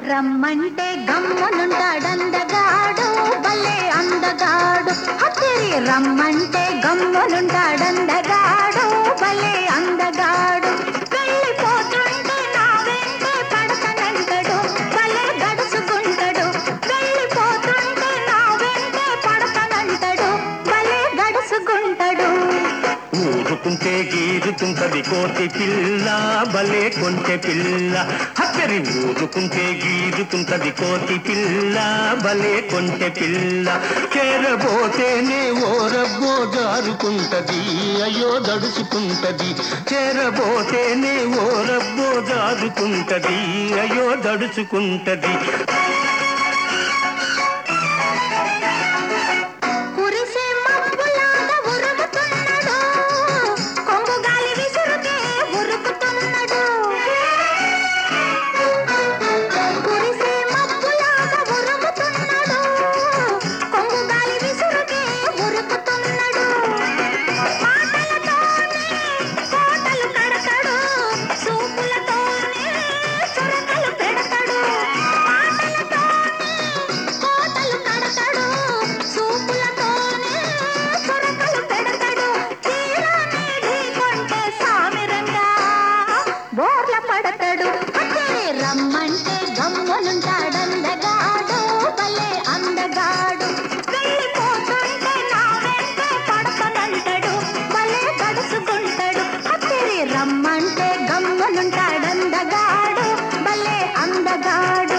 రమ్మంటే గమ్మునుంటాడందగాడు భలే అందగాడు హతిరి రమ్మంటే గమ్మునుంటాడందగాడు భలే అందగాడు వెళ్ళిపోతుంటే నా వెంటే పడతానంటాడు భలే గడుచుకుంటాడు వెళ్ళిపోతుంటే నా వెంటే పడతానంటాడు భలే గడుచుకుంటాడు ఊరుకుంటే గీరుతుంటది కోతి పిల్ల భలే కొంటె పిల్ల హక్కరి ఊరుకుంటే గీరుతుంటది కోతి పిల్ల భలే కొంటె పిల్ల చేరబోతేనే ఓరబ్బో జారుకుంటది అయ్యో దడుచుకుంటది చేరబోతేనే ఓరబ్బో జారుకుంటది అయ్యో దడుచుకుంటది కురిసే మబ్బులాగా ఉరుకుతున్నాడు కొంగు గాలి విసురుకే ఉరుకుతున్నాడు కురిసే మబ్బులాగా ఉరుకుతున్నాడు కొంగు గాలి విసురుకే ఉరుకుతున్నాడు మాటలతోనే కోటలు కడతాడు చూపులతోనే చురకలు పెడతాడు మాటలతోనే కోటలు కడతాడు చూపులతోనే చురకలు పెడతాడు తీరానే ఢీకొంటే సామిరంగా బోర్ల పడతాడు అదే రమ్మంటే గమ్మునుంటాడందగాడు భలే అందగాడు వెళ్ళిపోతుంటే నా వెంటే పడతానంటాడు భలే గడుచుకుంటాడు అదే రమ్మంటే గమ్మునుంటాడందగాడు భలే అందగాడు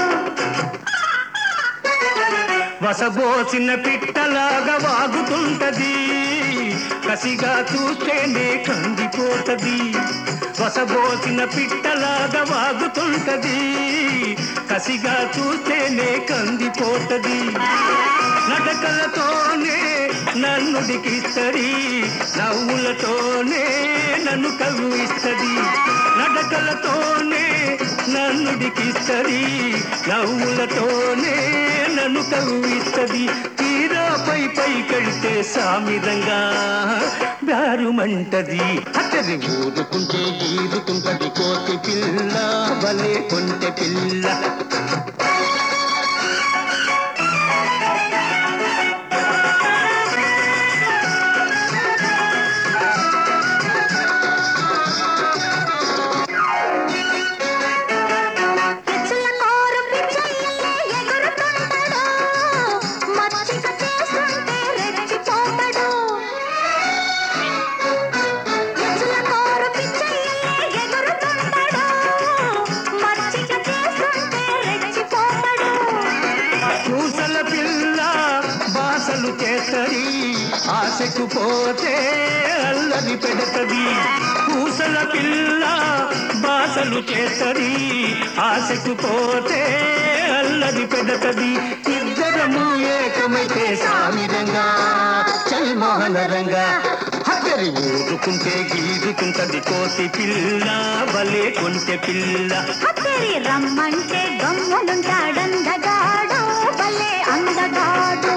వసబోసిన పిట్టలాగా వాగుతుంటది కసిగా చూస్తేనే కందిపోతది వసబోసిన పిట్టలాగా వాగుతుంటది కసిగా చూస్తేనే కందిపోతది నడకలతోనే నన్ను దికిస్తది నవ్వులతోనే నన్ను కవ్విస్తది నడకలతోనే నన్ను దికిస్తది నవ్వులతోనే నన్ను కవ్విస్తది తీరా పై పై కడితే సామిరంగా దారుమంటది అతని ఊరుకుంటే గీరుకుంటది కోతి పిల్ల భలే కొంటె పిల్ల పిచ్చుల కోరు పిచ్చయ్యలే ఎగురుతుంటాడు మచ్చిక చేస్తుంటే రెచ్చిపోతాడు పిచ్చుల కోరు పిచ్చయ్యలే ఎగురుతుంటాడు మచ్చిక చేస్తుంటే రెచ్చిపోతాడు పూసల పిల్ల బాసలు చేస్తది ఆశకు పోతే అల్లరి పెడతది పూసల పిల్ల బాసలు చేస్తది ఆశకు పోతే అల్లరి పెడతది ఇద్దరము ఏకమైతే సామిరంగా చల్మోహన రంగా హక్కరి ఊరుకుంటే గీరుకుంటది కోతి పిల్ల భలే కొంటె పిల్ల హత్తరి రమ్మంటే గమ్మునుంటాడందగాడు భలే అందగాడు